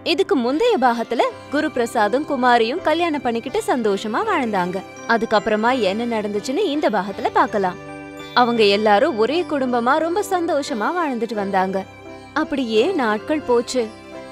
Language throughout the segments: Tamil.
இதுக்கு முந்தைய பாகத்துல குரு பிரசாதும் குமாரியும் கல்யாணம் பண்ணிக்கிட்டு சந்தோஷமா வாழ்ந்தாங்க அதுக்கப்புறமா என்ன நடந்துச்சுன்னு இந்த பாகத்துல பார்க்கலாம் அவங்க எல்லாரும் ஒரே குடும்பமா ரொம்ப சந்தோஷமா வாழ்ந்துட்டு வந்தாங்க அப்படியே நாட்கள் போச்சு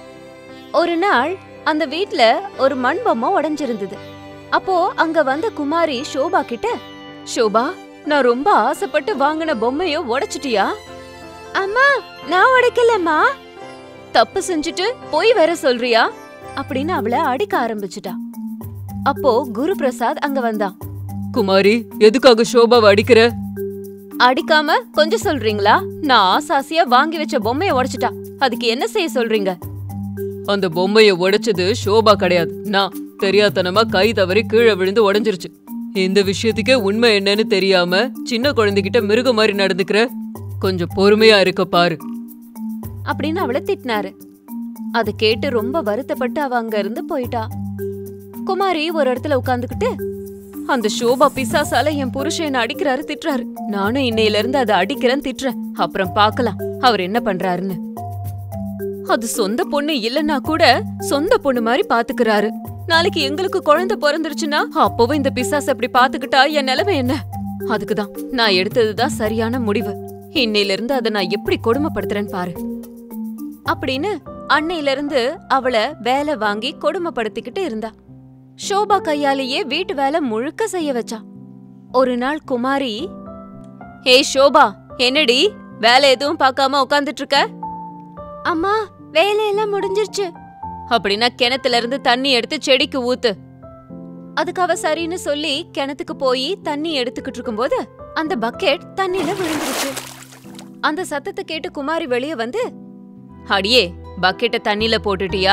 ஒரு நாள் அந்த வீட்ல ஒரு மண் பொம்மை உடைஞ்சிருந்தது அப்போ அங்க வந்த குமாரி ஷோபா கிட்ட ஷோபா நான் ரொம்ப ஆசைப்பட்டு வாங்கின பொம்மைய உடைச்சிட்டியா அம்மா நான் உடைக்கலம்மா தப்பு செஞ்சுட்டு போய் வேற சொல்றியா அப்படின்னு அவளை அடிக்க ஆரம்பிச்சுட்டா அப்போ குரு பிரசாத் அங்க வந்தான் குமாரி எதுக்காக ஷோபாவை அடிக்கிற அடிக்காம கொஞ்சம் சொல்றீங்களா நான் ஆசாசியா வாங்கி வச்ச பொம்மைய உடைச்சிட்டா அதுக்கு என்ன செய்ய சொல்றீங்க அந்த பொம்மைய உடைச்சது ஷோபா கிடையாது நான் தெரியாதனமா கை தவறி கீழே விழுந்து உடைஞ்சிருச்சு இந்த விஷயத்துக்கே உண்மை என்னன்னு தெரியாம சின்ன குழந்தைகிட்ட மிருக மாதிரி நடந்துக்கிற கொஞ்சம் பொறுமையா இருக்க பாரு அப்படின்னு அவளை திட்டினாரு அதை கேட்டு ரொம்ப வருத்தப்பட்டு அவ அங்க இருந்து போயிட்டா குமாரி ஒரு இடத்துல உட்காந்துக்கிட்டு அந்த ஷோபா பிசாசால என் புருஷன் என்ன அடிக்கிறாரு திட்டுறாரு நானும் இன்னையில இருந்து அதை அடிக்கிறேன் திட்டுறேன் அப்புறம் பார்க்கலாம் அவர் என்ன பண்றாருன்னு அது சொந்த பொண்ணு இல்லனா கூட சொந்த பொண்ணு மாதிரி பாத்துக்கிறாரு நாளைக்கு எங்களுக்கு குழந்தை பிறந்துருச்சுன்னா அப்பவும் இந்த பிசாஸ் அப்படி பாத்துக்கிட்டா என் நிலைமை என்ன அதுக்குதான் நான் எடுத்ததுதான் சரியான முடிவு இன்னையில இருந்து அதை நான் எப்படி கொடுமைப்படுத்துறேன்னு பாரு அப்படின்னு அன்னையில இருந்து அவளை வேலை வாங்கி கொடுமைப்படுத்திக்கிட்டு இருந்தா ஷோபா கையாலேயே வீட்டு வேலை முழுக்க செய்ய வச்சா ஒரு நாள் குமாரி ஏ ஷோபா என்னடி வேலை எதுவும் பார்க்காம உட்காந்துட்டு இருக்க அம்மா வேலையெல்லாம் முடிஞ்சிருச்சு அப்படின்னா கிணத்துல இருந்து தண்ணி எடுத்து செடிக்கு ஊத்து அதுக்கு அவ சரின்னு சொல்லி கிணத்துக்கு போய் தண்ணி எடுத்துக்கிட்டு இருக்கும்போது அந்த பக்கெட் தண்ணியில விழுந்துருச்சு அந்த சத்தத்தை கேட்டு குமாரி வெளிய வந்து அடியே பக்கெட்ட தண்ணில போட்டுட்டியா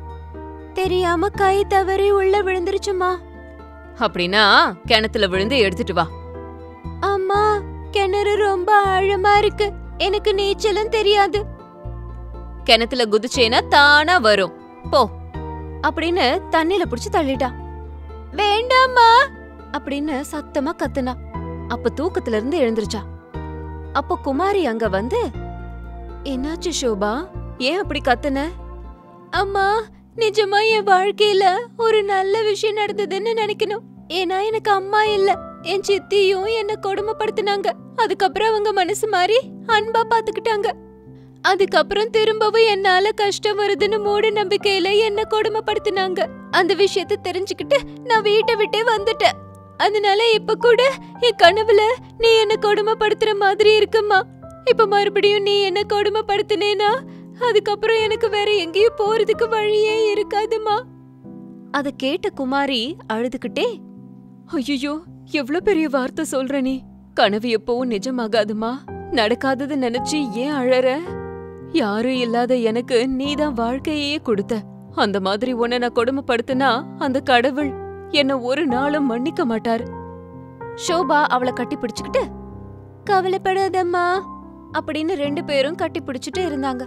தெரியாம கை தவறி உள்ள விழுந்துருச்சுமா அப்படின்னா கிணத்துல விழுந்து எடுத்துட்டு வா அம்மா கிணறு ரொம்ப ஆழமா இருக்கு எனக்கு நீச்சலும் தெரியாது கிணத்துல குதிச்சேனா தானா வரும் போ அப்படின்னு தண்ணில புடிச்சு தள்ளிட்டா வேண்டாம்மா அப்படின்னு சத்தமா கத்துனா அப்ப தூக்கத்துல இருந்து எழுந்திருச்சா அப்ப குமாரி அங்க வந்து என்னாச்சு ஷோபா ஏன் அப்படி கத்துன அம்மா நிஜமா என் வாழ்க்கையில ஒரு நல்ல விஷயம் நடந்ததுன்னு நினைக்கணும் ஏன்னா எனக்கு அம்மா இல்ல என் சித்தியும் என்ன கொடுமைப்படுத்தினாங்க அதுக்கப்புறம் அவங்க மனசு மாறி அன்பா பாத்துக்கிட்டாங்க அதுக்கப்புறம் திரும்பவும் என்னால கஷ்டம் வருதுன்னு மூட நம்பிக்கையில என்ன கொடுமைப்படுத்தினாங்க அந்த விஷயத்த தெரிஞ்சுக்கிட்டு நான் வீட்டை விட்டே வந்துட்டேன் அதனால இப்ப கூட என் கனவுல நீ என்ன கொடுமைப்படுத்துற மாதிரி இருக்குமா இப்ப மறுபடியும் நீ என்ன கொடுமைப்படுத்தினேனா அதுக்கப்புறம் எனக்கு வேற எங்கேயும் போறதுக்கு வழியே இருக்காதுமா அத கேட்ட குமாரி அழுதுகிட்டே ஐயோ எவ்ளோ பெரிய வார்த்தை சொல்ற நீ கனவு எப்பவும் நிஜமாகாதுமா நடக்காதது நினைச்சு ஏன் அழற யாரும் இல்லாத எனக்கு நீதான் வாழ்க்கையே கொடுத்த அந்த மாதிரி உன்னை நான் கொடுமைப்படுத்தினா அந்த கடவுள் என்ன ஒரு நாளும் மன்னிக்க மாட்டாரு ஷோபா அவளை கட்டி பிடிச்சுக்கிட்டு கவலைப்படாதம்மா அப்படின்னு ரெண்டு பேரும் கட்டி பிடிச்சிட்டு இருந்தாங்க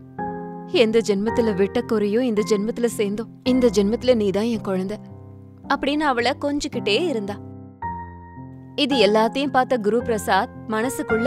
எந்த ஜென்மத்துல விட்ட குறையும் இந்த ஜென்மத்துல சேர்ந்தோம் இந்த ஜென்மத்துல நீதான் என் குழந்தை அப்படின்னு அவளை கொஞ்சிக்கிட்டே இருந்தா இது எல்லாத்தையும் பார்த்த குரு பிரசாத் மனசுக்குள்ள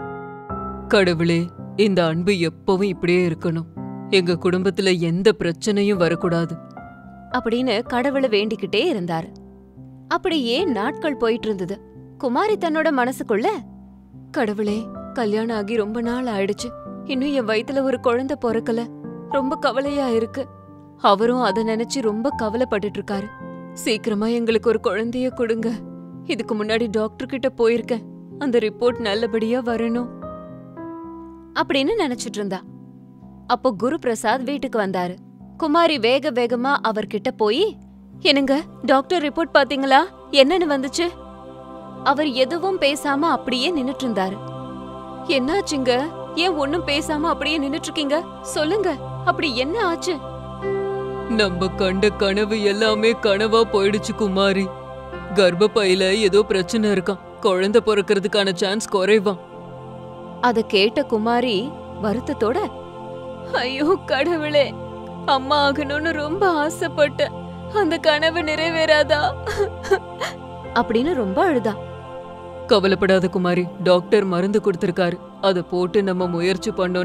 கடவுளே இந்த அன்பு எப்பவும் இப்படியே இருக்கணும் எங்க குடும்பத்துல எந்த பிரச்சனையும் வரக்கூடாது அப்படின்னு கடவுளை வேண்டிக்கிட்டே இருந்தாரு அப்படியே நாட்கள் போயிட்டு இருந்தது குமாரி தன்னோட மனசுக்குள்ள கடவுளே கல்யாணம் ஆகி ரொம்ப நாள் ஆயிடுச்சு இன்னும் என் வயித்துல ஒரு குழந்தை பிறக்கல ரொம்ப கவலையா இருக்கு அவரும் அத நினைச்சு ரொம்ப கவலைப்பட்டுட்டு இருக்காரு சீக்கிரமா எங்களுக்கு ஒரு குழந்தைய கொடுங்க இதுக்கு முன்னாடி டாக்டர் கிட்ட போயிருக்கேன் அந்த ரிப்போர்ட் நல்லபடியா வரணும் அப்படின்னு நினைச்சிட்டு இருந்தா அப்போ குரு பிரசாத் வீட்டுக்கு வந்தாரு குமாரி வேக வேகமா அவர்கிட்ட போய் என்னங்க டாக்டர் ரிப்போர்ட் பாத்தீங்களா என்னன்னு வந்துச்சு அவர் எதுவும் பேசாம அப்படியே நின்னுட்டு இருந்தாரு என்னாச்சுங்க ஏன் ஒண்ணும் பேசாம அப்படியே நின்னுட்டு இருக்கீங்க சொல்லுங்க அப்படி என்ன ஆச்சு நம்ம கண்ட கனவு எல்லாமே கனவா போயிடுச்சு குமாரி கர்ப்பப்பையில ஏதோ பிரச்சனை இருக்கான் குழந்தை பிறக்கிறதுக்கான சான்ஸ் குறைவான் அத கேட்ட குமாரி வருத்தத்தோட ஐயோ கடவுளே அம்மா ஆகணும்னு ரொம்ப ஆசைப்பட்டேன் அந்த கனவு நிறைவேறாதா அப்படின்னு ரொம்ப அழுதா கவலைப்படாத குமாரி டாக்டர் மருந்து கொடுத்திருக்காரு அதை போட்டு நம்ம முயற்சி பண்ணோம்னா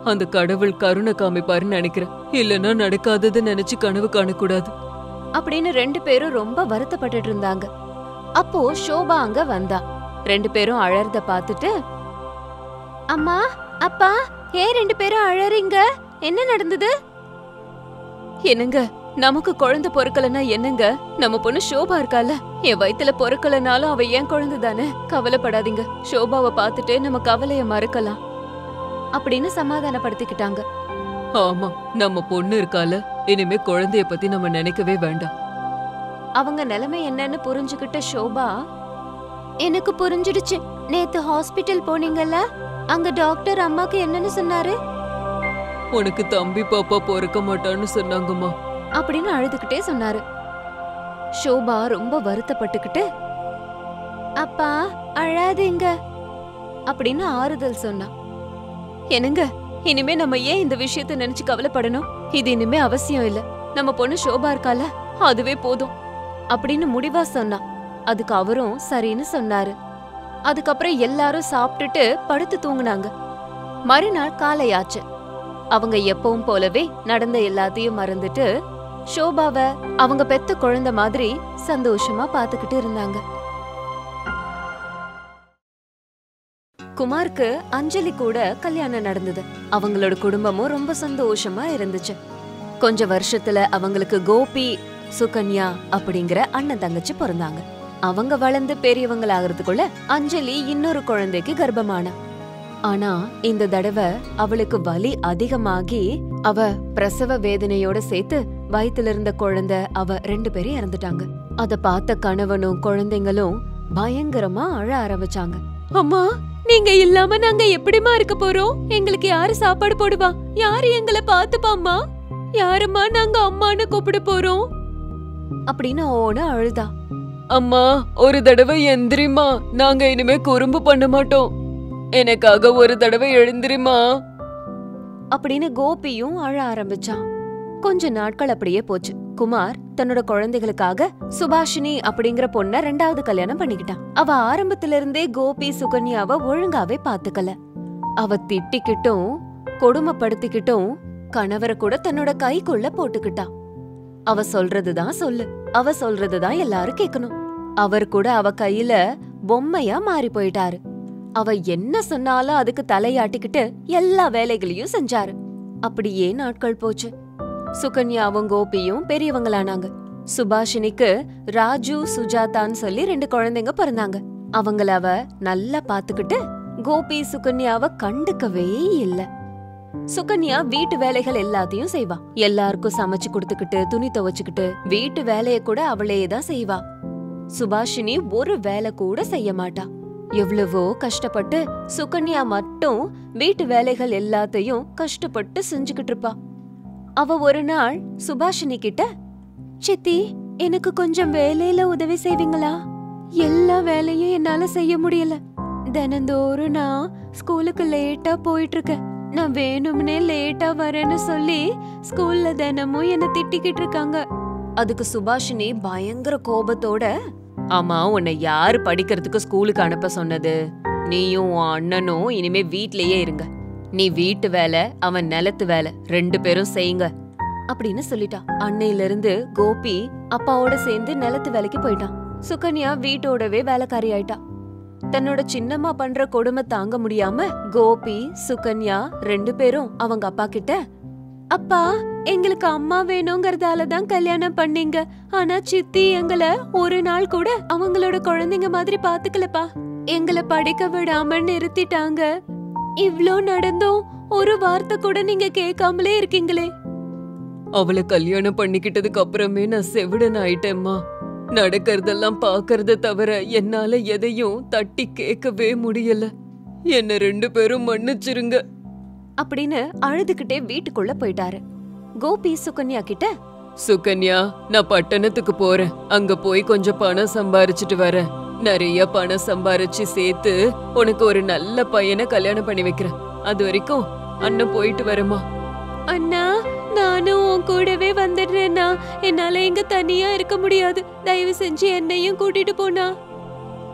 அந்த கடவுள் கருணை காமிப்பாருன்னு நினைக்கிறேன் இல்லைன்னா நடக்காதது நினைச்சு கனவு காணக்கூடாது அப்படின்னு ரெண்டு பேரும் ரொம்ப வருத்தப்பட்டுட்டு இருந்தாங்க அப்போ ஷோபா அங்க வந்தா ரெண்டு பேரும் அழறத பார்த்துட்டு அம்மா அப்பா ஏன் ரெண்டு பேரும் அழறீங்க என்ன நடந்தது என்னங்க நமக்கு குழந்தை பொறுக்கலன்னா என்னங்க நம்ம பொண்ணு ஷோபா இருக்கால என் வயித்துல பொறுக்கலனாலும் அவ ஏன் குழந்தை தானே கவலைப்படாதீங்க ஷோபாவை பார்த்துட்டு நம்ம கவலைய மறக்கலாம் அப்படின்னு சமாதானப்படுத்திக்கிட்டாங்க ஆமா நம்ம பொண்ணு இருக்கால இனிமே குழந்தைய பத்தி நம்ம நினைக்கவே வேண்டாம் அவங்க நிலைமை என்னன்னு புரிஞ்சுக்கிட்ட ஷோபா எனக்கு புரிஞ்சிடுச்சு நேத்து ஹாஸ்பிட்டல் போனீங்கல்ல அங்க டாக்டர் அம்மாக்கு என்னன்னு சொன்னாரு உனக்கு தம்பி பாப்பா பொறுக்க மாட்டான்னு சொன்னாங்கம்மா அப்படின்னு அழுதுகிட்டே சொன்னாரு ஷோபா ரொம்ப வருத்தப்பட்டுக்கிட்டு அப்பா அழாதீங்க அப்படின்னு ஆறுதல் சொன்னா என்னங்க இனிமே நம்ம ஏன் இந்த விஷயத்த நினைச்சு கவலைப்படணும் இது இனிமே அவசியம் இல்ல நம்ம பொண்ணு ஷோபா இருக்கால அதுவே போதும் அப்படின்னு முடிவா சொன்னா அதுக்கு அவரும் சரின்னு சொன்னாரு அதுக்கப்புறம் எல்லாரும் சாப்பிட்டுட்டு படுத்து தூங்குனாங்க மறுநாள் காலையாச்சு அவங்க எப்பவும் போலவே நடந்த எல்லாத்தையும் மறந்துட்டு ஷோபாவ அவங்க பெத்த குழந்தை மாதிரி சந்தோஷமா பாத்துக்கிட்டு இருந்தாங்க குமாருக்கு அஞ்சலி கூட கல்யாணம் நடந்தது அவங்களோட குடும்பமும் ரொம்ப சந்தோஷமா இருந்துச்சு கொஞ்ச வருஷத்துல அவங்களுக்கு கோபி சுகன்யா அப்படிங்கிற அண்ணன் தங்கச்சி பிறந்தாங்க அவங்க வளர்ந்து பெரியவங்களாகிறதுக்குள்ள அஞ்சலி இன்னொரு குழந்தைக்கு கர்ப்பமானா ஆனா இந்த தடவை அவளுக்கு வலி அதிகமாகி அவ பிரசவ வேதனையோட சேர்த்து வயித்துல இருந்த குழந்தை அவ ரெண்டு பேரும் இறந்துட்டாங்க அத பார்த்த கணவனும் குழந்தைங்களும் பயங்கரமா அழ ஆரம்பிச்சாங்க அம்மா நீங்க இல்லாம நாங்க எப்படிமா இருக்க போறோம் எங்களுக்கு யாரு சாப்பாடு போடுவா யாரு எங்களை பாத்துப்பாம்மா யாரும்மா நாங்க அம்மான்னு கூப்பிட போறோம் அப்படின்னு ஓட அழுதா அம்மா ஒரு தடவை எந்திரிமா நாங்க இனிமே குறும்பு பண்ண மாட்டோம் எனக்காக ஒரு தடவை எழுந்திரிமா அப்படின்னு கோபியும் அழ ஆரம்பிச்சான் கொஞ்ச நாட்கள் அப்படியே போச்சு குமார் தன்னோட குழந்தைகளுக்காக சுபாஷினி அப்படிங்கிற பொண்ண ரெண்டாவது கல்யாணம் பண்ணிக்கிட்டான் அவ ஆரம்பத்துல இருந்தே கோபி சுகன்யாவ ஒழுங்காவே பாத்துக்கல அவ திட்டிக்கிட்டும் கொடுமைப்படுத்திக்கிட்டும் கணவரை கூட தன்னோட கைக்குள்ள போட்டுக்கிட்டா அவ சொல்றதுதான் சொல்லு அவ சொல்றதுதான் எல்லாரும் கேட்கணும் அவர் கூட அவ கையில பொம்மையா மாறி போயிட்டாரு அவ என்ன சொன்னாலும் அதுக்கு தலையாட்டிக்கிட்டு எல்லா வேலைகளையும் செஞ்சாரு அப்படியே நாட்கள் போச்சு சுகன்யாவும் கோபியும் பெரியவங்களானாங்க சுபாஷினிக்கு ராஜு சுஜாதான்னு சொல்லி ரெண்டு குழந்தைங்க பிறந்தாங்க அவங்கள அவ நல்லா பாத்துக்கிட்டு கோபி சுகன்யாவ கண்டுக்கவே இல்ல சுகன்யா வீட்டு வேலைகள் எல்லாத்தையும் செய்வா எல்லாருக்கும் சமைச்சு கொடுத்துக்கிட்டு துணி துவைச்சுக்கிட்டு வீட்டு வேலைய கூட அவளே தான் செய்வா சுபாஷினி ஒரு வேலை கூட செய்ய மாட்டா எவ்வளவோ கஷ்டப்பட்டு சுகன்யா மட்டும் வீட்டு வேலைகள் எல்லாத்தையும் கஷ்டப்பட்டு செஞ்சுக்கிட்டு இருப்பா அவ ஒரு நாள் சுபாஷினி கிட்ட சித்தி எனக்கு கொஞ்சம் வேலையில உதவி செய்வீங்களா எல்லா வேலையும் என்னால செய்ய முடியல தினந்தோறும் நான் ஸ்கூலுக்கு லேட்டா போயிட்டு இருக்கேன் நான் வேணும்னே லேட்டா வரேன்னு சொல்லி ஸ்கூல்ல தினமும் என்ன திட்டிக்கிட்டு இருக்காங்க அதுக்கு சுபாஷினி பயங்கர கோபத்தோட ஆமா உன்னை யாரு படிக்கிறதுக்கு ஸ்கூலுக்கு அனுப்ப சொன்னது நீயும் உன் அண்ணனும் இனிமே வீட்லயே இருங்க நீ வீட்டு வேலை அவன் நிலத்து வேலை ரெண்டு பேரும் செய்யுங்க அப்படின்னு சொல்லிட்டா அன்னையில இருந்து கோபி அப்பாவோட சேர்ந்து நிலத்து வேலைக்கு போயிட்டான் சுகன்யா வீட்டோடவே வேலைக்காரி ஆயிட்டா தன்னோட சின்னம்மா பண்ற கொடுமை தாங்க முடியாம கோபி சுகன்யா ரெண்டு பேரும் அவங்க அப்பா கிட்ட அப்பா எங்களுக்கு அம்மா வேணுங்கறதால தான் கல்யாணம் பண்ணீங்க ஆனா சித்தி எங்கள ஒரு நாள் கூட அவங்களோட குழந்தைங்க மாதிரி பாத்துக்கலப்பா எங்களை படிக்க விடாம நிறுத்திட்டாங்க இவ்ளோ நடந்தும் ஒரு வார்த்தை கூட நீங்க கேட்காமலே இருக்கீங்களே அவளை கல்யாணம் பண்ணிக்கிட்டதுக்கு அப்புறமே நான் செவிடன் ஆயிட்டேம்மா நடக்கறதெல்லாம் பாக்கறத தவிர என்னால எதையும் தட்டி கேட்கவே முடியல என்ன ரெண்டு பேரும் மன்னிச்சிருங்க அப்படின்னு அழுதுகிட்டே வீட்டுக்குள்ள போயிட்டாரு கோபி சுகன்யா கிட்ட சுகன்யா நான் பட்டணத்துக்கு போறேன் அங்க போய் கொஞ்சம் பணம் சம்பாரிச்சிட்டு வரேன் நிறைய பணம் சம்பாரிச்சு சேர்த்து உனக்கு ஒரு நல்ல பையனை கல்யாணம் பண்ணி வைக்கிறேன் அது வரைக்கும் அண்ணன் போயிட்டு வரேம்மா அண்ணா நானும் உன் கூடவே வந்துடுறேன்னா என்னால இங்க தனியா இருக்க முடியாது தயவு செஞ்சு என்னையும் கூட்டிட்டு போனா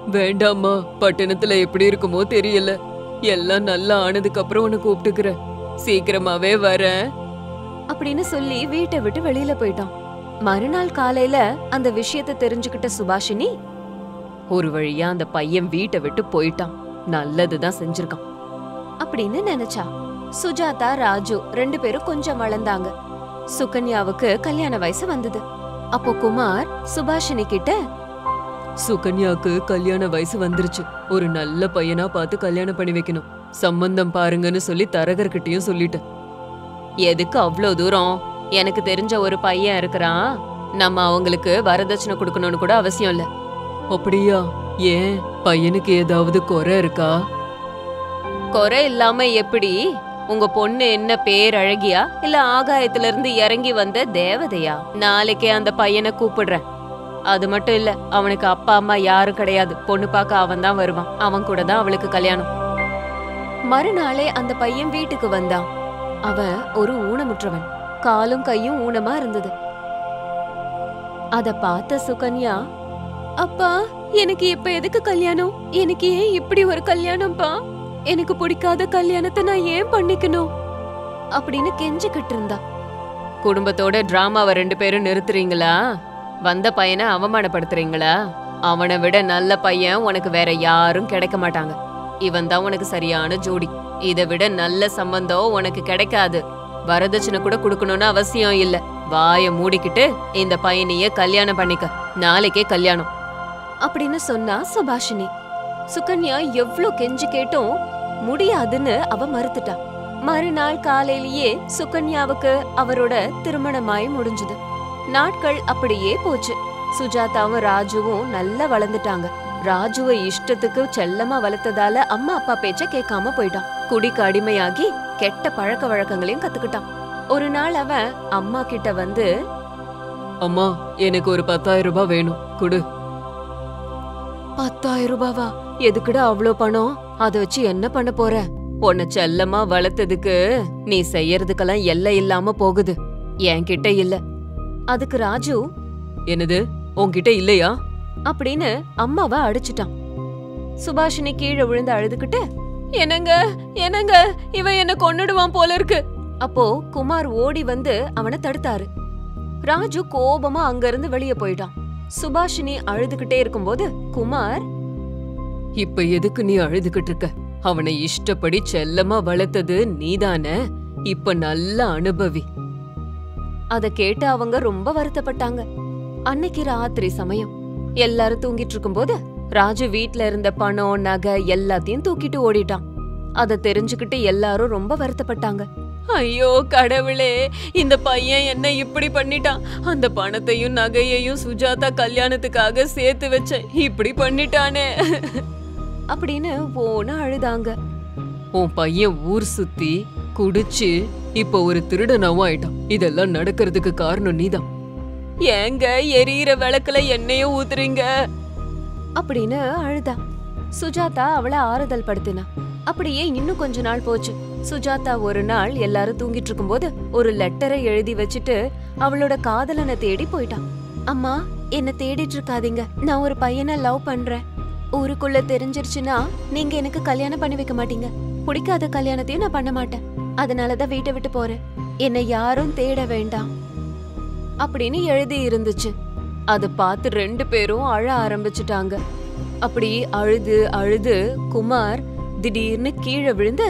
வேண்டாம்மா பட்டணத்துல எப்படி இருக்குமோ தெரியல எல்லாம் நல்லா ஆனதுக்கு அப்புறம் உன்னை கூப்பிட்டுக்கிறேன் சீக்கிரமாவே வரேன் அப்படின்னு சொல்லி வீட்டை விட்டு வெளியில போயிட்டான் மறுநாள் காலையில அந்த விஷயத்த தெரிஞ்சுக்கிட்ட சுபாஷினி ஒரு வழியா அந்த பையன் வீட்டை விட்டு போயிட்டான் நல்லதுதான் செஞ்சிருக்கான் அப்படின்னு நினைச்சா சுஜாதா ராஜு ரெண்டு பேரும் கொஞ்சம் வளர்ந்தாங்க சுகன்யாவுக்கு கல்யாண வயசு வந்தது அப்போ குமார் சுபாஷினி கிட்ட சுகன்யாக்கு கல்யாண வயசு வந்துருச்சு ஒரு நல்ல பையனா பார்த்து கல்யாணம் பண்ணி வைக்கணும் சம்பந்தம் பாருங்கன்னு சொல்லி தரகர்கிட்டயும் சொல்லிட்டேன் எதுக்கு அவ்வளோ தூரம் எனக்கு தெரிஞ்ச ஒரு பையன் இருக்கிறான் நம்ம அவங்களுக்கு வரதட்சணை கொடுக்கணும்னு கூட அவசியம் இல்ல அப்படியா ஏன் பையனுக்கு ஏதாவது குறை இருக்கா குறை இல்லாம எப்படி உங்க பொண்ணு என்ன பேர் அழகியா இல்ல ஆகாயத்துல இருந்து இறங்கி வந்த தேவதையா நாளைக்கே அந்த பையனை கூப்பிடுறேன் அது மட்டும் இல்ல அவனுக்கு அப்பா அம்மா யாரும் கிடையாது பொண்ணு பார்க்க அவன் தான் வருவான் அவன் கூட தான் அவளுக்கு கல்யாணம் மறுநாளே அந்த பையன் வீட்டுக்கு வந்தான் அவன் ஒரு ஊனமுற்றவன் காலும் கையும் ஊனமா இருந்தது அத பார்த்த சுகன்யா அப்பா எனக்கு இப்ப எதுக்கு கல்யாணம் எனக்கு ஏன் இப்படி ஒரு கல்யாணம்ப்பா எனக்கு பிடிக்காத கல்யாணத்தை நான் ஏன் பண்ணிக்கணும் அப்படின்னு கெஞ்சிக்கிட்டு இருந்தா குடும்பத்தோட டிராமாவை ரெண்டு பேரும் நிறுத்துறீங்களா வந்த பையனை அவமானப்படுத்துறீங்களா அவனை விட நல்ல பையன் உனக்கு வேற யாரும் கிடைக்க மாட்டாங்க இவன் தான் உனக்கு சரியான ஜோடி இதை விட நல்ல சம்பந்தம் உனக்கு கிடைக்காது வரதட்சணை கூட கொடுக்கணும்னு அவசியம் இல்ல வாய மூடிக்கிட்டு இந்த பையனைய கல்யாணம் பண்ணிக்க நாளைக்கே கல்யாணம் அப்படின்னு சொன்னா சுபாஷினி சுகன்யா எவ்ளோ கெஞ்சி கேட்டும் முடியாதுன்னு அவ மறுத்துட்டா மறுநாள் காலையிலேயே சுகன்யாவுக்கு அவரோட திருமணமாய் முடிஞ்சது நாட்கள் அப்படியே போச்சு சுஜாதாவும் ராஜுவும் நல்லா வளர்ந்துட்டாங்க ராஜுவை இஷ்டத்துக்கு செல்லமா வளர்த்ததால அம்மா அப்பா பேச்ச கேட்காம போயிட்டான் குடிக்கு அடிமையாகி கெட்ட பழக்க வழக்கங்களையும் கத்துக்கிட்டான் ஒரு நாள் அவன் அம்மா கிட்ட வந்து அம்மா எனக்கு ஒரு பத்தாயிரம் ரூபாய் வேணும் கொடு பத்தாயிரம் ரூபாவா எதுக்குடா அவ்ளோ பணம் அத வச்சு என்ன பண்ண போற உன்னை செல்லமா வளர்த்ததுக்கு நீ செய்யறதுக்கெல்லாம் எல்லை இல்லாம போகுது என்கிட்ட இல்ல அதுக்கு ராஜு என்னது உன்கிட்ட இல்லையா அப்படின்னு அம்மாவை அடிச்சிட்டான் சுபாஷினி கீழே விழுந்து அழுதுகிட்டு என்னங்க என்னங்க இவன் என்ன கொன்னுடுவான் போல இருக்கு அப்போ குமார் ஓடி வந்து அவனை தடுத்தாரு ராஜு கோபமா அங்க இருந்து வெளியே போயிட்டான் சுபாஷினி அழுதுகிட்டே இருக்கும்போது குமார் இப்ப எதுக்கு நீ அழுதுகிட்டு இருக்க அவனை இஷ்டப்படி செல்லமா வளர்த்தது நீதானே இப்ப நல்ல அனுபவி அத கேட்டு அவங்க ரொம்ப வருத்தப்பட்டாங்க அன்னைக்கு ராத்திரி சமயம் எல்லாரும் தூங்கிட்டு இருக்கும்போது ராஜு வீட்ல இருந்த பணம் நகை எல்லாத்தையும் தூக்கிட்டு ஓடிட்டான் அத தெரிஞ்சுக்கிட்டு எல்லாரும் ரொம்ப வருத்தப்பட்டாங்க ஐயோ கடவுளே இந்த பையன் என்ன இப்படி பண்ணிட்டான் அந்த பணத்தையும் நகையையும் சுஜாதா கல்யாணத்துக்காக சேர்த்து வச்ச இப்படி பண்ணிட்டானே அப்படின்னு போன அழுதாங்க உன் பையன் ஊர் சுத்தி குடிச்சு இப்ப ஒரு திருடனாவும் ஆயிட்டான் இதெல்லாம் நடக்கிறதுக்கு காரணம் நீதான் ஏங்க எரியிற விளக்குல எண்ணெயும் ஊத்துறீங்க அப்படின்னு அழுதா சுஜாதா அவளை ஆறுதல் படுத்தினா அப்படியே இன்னும் கொஞ்ச நாள் போச்சு சுஜாதா ஒரு நாள் எல்லாரும் தூங்கிட்டு இருக்கும்போது ஒரு லெட்டரை எழுதி வச்சுட்டு அவளோட காதலனை தேடி போயிட்டான் அம்மா என்ன தேடிட்டு இருக்காதீங்க நான் ஒரு பையனை லவ் பண்றேன் ஊருக்குள்ள தெரிஞ்சிருச்சுன்னா நீங்க எனக்கு கல்யாணம் பண்ணி வைக்க மாட்டீங்க பிடிக்காத கல்யாணத்தையும் நான் பண்ண மாட்டேன் அதனாலதான் வீட்டை விட்டு போறேன் என்னை யாரும் தேட வேண்டாம் அப்படின்னு எழுதி இருந்துச்சு அதை பார்த்து ரெண்டு பேரும் அழ ஆரம்பிச்சுட்டாங்க அப்படி அழுது அழுது குமார் திடீர்னு கீழே விழுந்து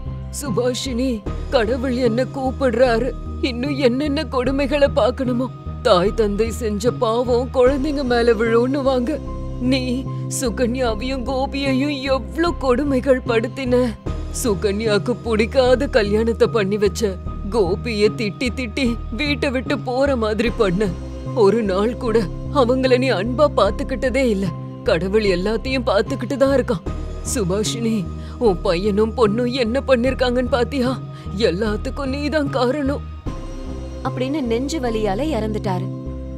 சுபாஷினி கடவுள் என்ன கூப்பிடுறாரு இன்னும் என்னென்ன கொடுமைகளை பார்க்கணுமோ தாய் தந்தை செஞ்ச பாவம் குழந்தைங்க மேல விழுன்னு வாங்க நீ சுகன்யாவையும் கோபியையும் எவ்ளோ கொடுமைகள் படுத்தின சுகன்யாக்கு பிடிக்காத கல்யாணத்தை பண்ணி வச்ச கோபிய திட்டி திட்டி வீட்டை விட்டு போற மாதிரி பண்ண ஒரு நாள் கூட அவங்கள நீ அன்பா பாத்துக்கிட்டதே இல்ல கடவுள் எல்லாத்தையும் பாத்துக்கிட்டு தான் இருக்கான் சுபாஷினி உன் பையனும் பொண்ணும் என்ன பண்ணிருக்காங்கன்னு பாத்தியா எல்லாத்துக்கும் நீதான் காரணம் அப்படின்னு நெஞ்சு வலியால இறந்துட்டாரு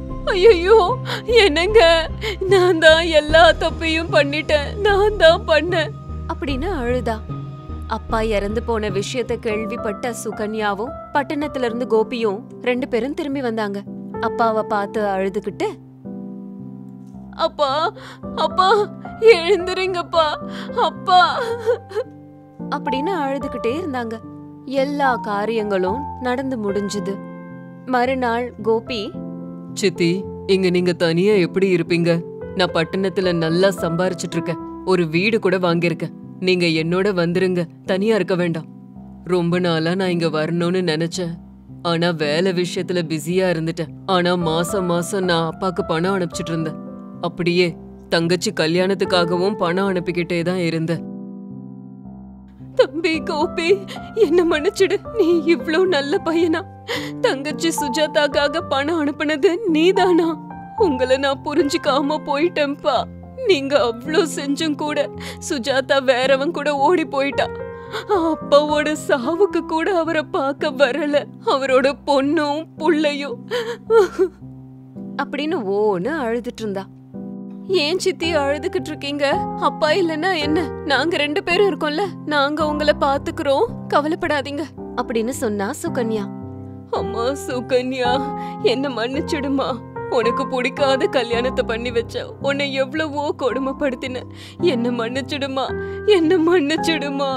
ஐயோ என்னங்க நான் தான் எல்லா தப்பையும் பண்ணிட்டேன் நான் தான் பண்ணேன் அப்படின்னு அழுதா அப்பா இறந்து போன விஷயத்த கேள்விப்பட்ட சுகன்யாவும் பட்டணத்துல இருந்து கோபியும் ரெண்டு பேரும் திரும்பி வந்தாங்க அப்பாவை பார்த்து அழுதுகிட்டு அப்பா அப்பா எழுந்துருங்கப்பா அப்பா அப்படின்னு அழுதுகிட்டே இருந்தாங்க எல்லா காரியங்களும் நடந்து முடிஞ்சுது மறுநாள் கோபி சித்தி இங்க நீங்க தனியா எப்படி இருப்பீங்க நான் பட்டணத்துல நல்லா சம்பாரிச்சிட்டு இருக்கேன் ஒரு வீடு கூட வாங்கியிருக்கேன் நீங்க என்னோட வந்துருங்க தனியா இருக்க வேண்டாம் ரொம்ப நாளா நான் இங்க வரணும்னு நினைச்சேன் ஆனா வேலை விஷயத்துல பிஸியா இருந்துட்டேன் ஆனா மாசம் மாசம் நான் அப்பாக்கு பணம் அனுப்பிச்சிட்டு இருந்தேன் அப்படியே தங்கச்சி கல்யாணத்துக்காகவும் பணம் அனுப்பிக்கிட்டே தான் இருந்தேன் தம்பி கோபி என்ன மன்னிச்சிடு நீ இவ்ளோ நல்ல பையனா தங்கச்சி சுஜாதாக்காக பணம் அனுப்புனது நீதானா உங்களை நான் புரிஞ்சுக்காம போயிட்டேன்ப்பா நீங்க அவ்ளோ செஞ்சும் கூட சுஜாதா வேறவன் கூட ஓடி போயிட்டா அப்பாவோட சாவுக்கு கூட அவரை பார்க்க வரல அவரோட பொண்ணும் புள்ளையும் அப்படின்னு ஓன்னு அழுதுட்டு இருந்தா ஏன் சித்தி அழுதுகிட்டு இருக்கீங்க அப்பா இல்லைன்னா என்ன நாங்க ரெண்டு பேரும் இருக்கோம்ல நாங்க உங்களை பாத்துக்கிறோம் கவலைப்படாதீங்க அப்படின்னு சொன்னா சுகன்யா அம்மா சுகன்யா என்ன மன்னிச்சிடுமா உனக்கு பிடிக்காத கல்யாணத்தை பண்ணி வச்ச உன்னை எவ்வளவோ கொடுமைப்படுத்தின என்ன மன்னிச்சிடுமா என்ன மன்னிச்சிடுமா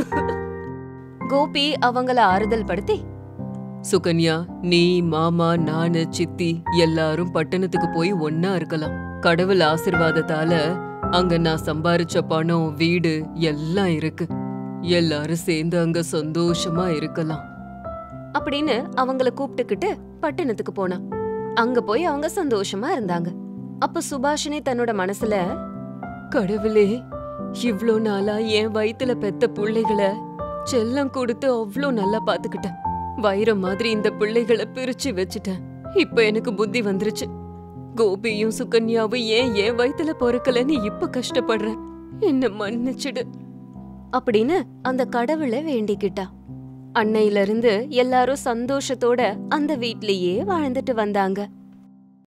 கோபி அவங்கள ஆறுதல் படுத்தி சுகன்யா நீ மாமா நானு சித்தி எல்லாரும் பட்டணத்துக்கு போய் ஒன்னா இருக்கலாம் கடவுள் ஆசிர்வாதத்தால அங்க நான் சம்பாரிச்ச பணம் வீடு எல்லாம் இருக்கு எல்லாரும் சேர்ந்து அங்க சந்தோஷமா இருக்கலாம் அப்படின்னு அவங்கள கூப்பிட்டுக்கிட்டு பட்டணத்துக்கு போனா அங்க போய் அவங்க சந்தோஷமா இருந்தாங்க அப்ப சுபாஷினி தன்னோட மனசுல கடவுளே இவ்ளோ நாளா என் வயித்துல பெத்த பிள்ளைகளை செல்லம் கொடுத்து அவ்ளோ நல்லா பாத்துக்கிட்டேன் வைரம் மாதிரி இந்த பிள்ளைகளை பிரிச்சு வச்சுட்டேன் இப்ப எனக்கு புத்தி வந்துருச்சு கோபியும் சுகன்யாவும் ஏன் என் வயித்துல பொறுக்கலன்னு இப்ப கஷ்டப்படுறேன் என்ன மன்னிச்சிடு அப்படின்னு அந்த கடவுளை வேண்டிக்கிட்டா அன்னையில இருந்து எல்லாரும் சந்தோஷத்தோட அந்த வீட்லயே வாழ்ந்துட்டு வந்தாங்க